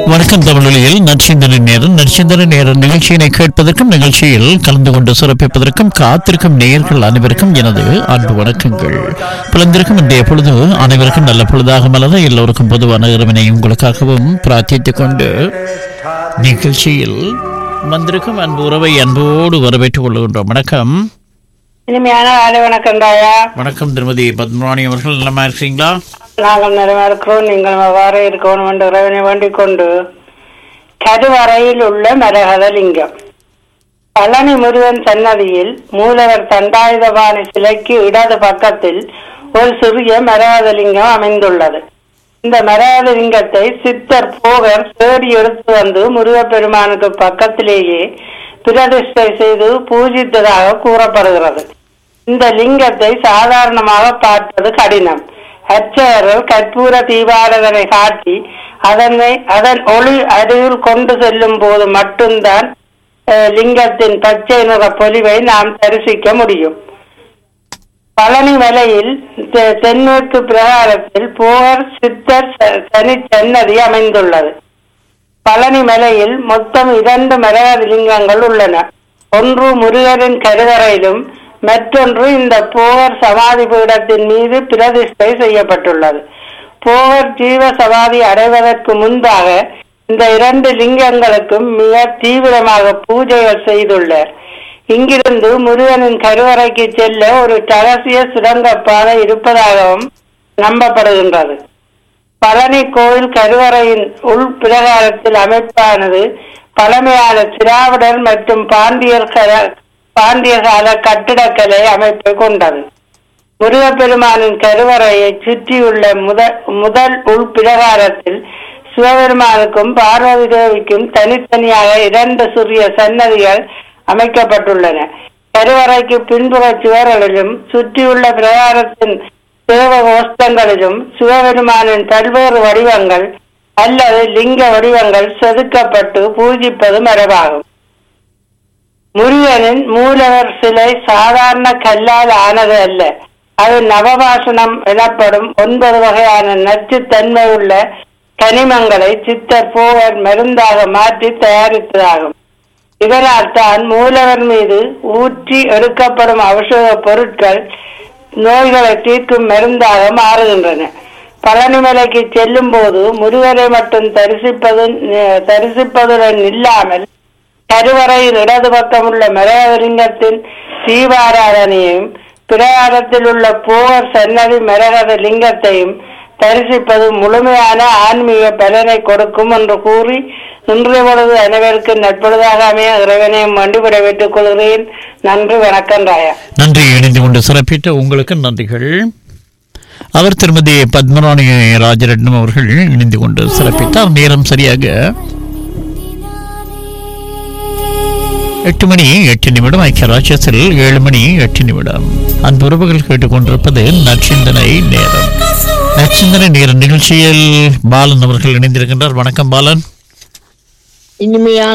வணக்கம் தமிழொலியில் நற்சிந்தனை நேரம் நற்சிந்தனை நேர நிகழ்ச்சியினை கேட்பதற்கும் நிகழ்ச்சியில் கலந்து கொண்டு சிறப்பிப்பதற்கும் காத்திருக்கும் நேயர்கள் அனைவருக்கும் எனது அன்பு வணக்கங்கள் பிளந்திருக்கும் இன்றைய பொழுது அனைவருக்கும் நல்ல பொழுதாக மலர எல்லோருக்கும் பொதுவான இறைவனை உங்களுக்காகவும் பிரார்த்தித்துக் கொண்டு நிகழ்ச்சியில் வந்திருக்கும் அன்பு உறவை அன்போடு வரவேற்றுக் கொள்கின்றோம் வணக்கம் இனிமையான காலை வணக்கம் தாயா வணக்கம் திருமதி பத்மராணி அவர்கள் நலமா இருக்கீங்களா நாங்கள் நிறைய இருக்கிறோம் நீங்கள் அவ்வாறு இருக்கணும் என்று இறைவனை வேண்டிக் கொண்டு கருவறையில் உள்ள மரகத லிங்கம் பழனி முருகன் சன்னதியில் மூலவர் தண்டாயுதபாணி சிலைக்கு இடது பக்கத்தில் ஒரு சிறிய மரகத லிங்கம் அமைந்துள்ளது இந்த மரகத லிங்கத்தை சித்தர் போகர் தேடி எடுத்து வந்து முருகப்பெருமானுக்கு பக்கத்திலேயே பிரதிஷ்டை செய்து பூஜித்ததாக கூறப்படுகிறது இந்த லிங்கத்தை சாதாரணமாக பார்ப்பது கடினம் அர்ச்சகர்கள் கற்பூர தீபாரதனை காட்டி அதனை அதன் ஒளி அருகில் கொண்டு செல்லும் போது மட்டும்தான் அஹ், லிங்கத்தின் பச்சை நிற பொலிவை நாம் தரிசிக்க முடியும் பழனி மலையில் தெ- தென்மேற்கு பிரகாரத்தில் போகர் சித்தர் ச- தனி சன்னதி அமைந்துள்ளது பழனி மலையில் மொத்தம் இரண்டு மரகத லிங்கங்கள் உள்ளன ஒன்று முருகரின் கருவறையிலும் மற்றொன்று இந்த போகர் சமாதி பீடத்தின் மீது பிரதிஷ்டை செய்யப்பட்டுள்ளது போகர் ஜீவ சமாதி அடைவதற்கு முன்பாக இந்த இரண்டு லிங்கங்களுக்கும் மிக தீவிரமாக பூஜைகள் செய்துள்ளார் இங்கிருந்து முருகனின் கருவறைக்கு செல்ல ஒரு ரகசிய சுரங்கப்பாதை இருப்பதாகவும் நம்பப்படுகின்றது பழனி கோயில் கருவறையின் உள் பிரகாரத்தில் அமைப்பானது பழமையான திராவிடர் மற்றும் பாண்டியர் கல- பாண்டிய கால கட்டிடக்கலை அமைப்பை கொண்டது முருகப்பெருமானின் கருவறையை சுற்றியுள்ள முத முதல் உள் பிரகாரத்தில் சிவபெருமானுக்கும் பார்வதி தேவிக்கும் தனித்தனியாக இரண்டு சிறிய சன்னதிகள் அமைக்கப்பட்டுள்ளன கருவறைக்கு பின்புற சுவர்களிலும் சுற்றியுள்ள பிரகாரத்தின் தேவ கோஷ்டங்களிலும் சிவபெருமானின் பல்வேறு வடிவங்கள் அல்லது லிங்க வடிவங்கள் செதுக்கப்பட்டு பூஜிப்பது மரபாகும் முருகனின் மூலவர் சிலை சாதாரண கல்லால் ஆனது அல்ல அது நவபாசனம் எனப்படும் ஒன்பது வகையான நச்சுத்தன்மை உள்ள கனிமங்களை சித்தர் போவர் மருந்தாக மாற்றி தயாரித்ததாகும் இதனால் தான் மூலவர் மீது ஊற்றி எடுக்கப்படும் ஔஷத பொருட்கள் நோய்களை தீர்க்கும் மருந்தாக மாறுகின்றன பழனிமலைக்கு செல்லும் போது முருகரை மட்டும் தரிசிப்பது தரிசிப்பதுடன் இல்லாமல் கருவறையில் இடது பக்கம் உள்ள மரகதலிங்கத்தின் தீபாராதனையும் பிரகாரத்தில் உள்ள போகர் சன்னதி மரகத லிங்கத்தையும் தரிசிப்பது முழுமையான ஆன்மீக பலனை கொடுக்கும் என்று கூறி இன்றைய பொழுது அனைவருக்கு நட்பொழுதாக அமைய இறைவனையும் வண்டி விடைபெற்றுக் கொள்கிறேன் நன்றி வணக்கம் ராயா நன்றி இணைந்து கொண்டு சிறப்பித்த உங்களுக்கு நன்றிகள் அவர் திருமதி பத்மராணி ராஜரட்னம் அவர்கள் இணைந்து கொண்டு சிறப்பித்தார் நேரம் சரியாக எட்டு மணி எட்டு நிமிடம் ஐக்கிய ராஜ்யத்தில் ஏழு மணி எட்டு நிமிடம் அன்பு உறவுகள் கேட்டுக்கொண்டிருப்பது நற்சிந்தனை நேரம் நற்சிந்தனை நேர நிகழ்ச்சியில் பாலன் அவர்கள் இணைந்திருக்கின்றார் வணக்கம் பாலன் இனிமையான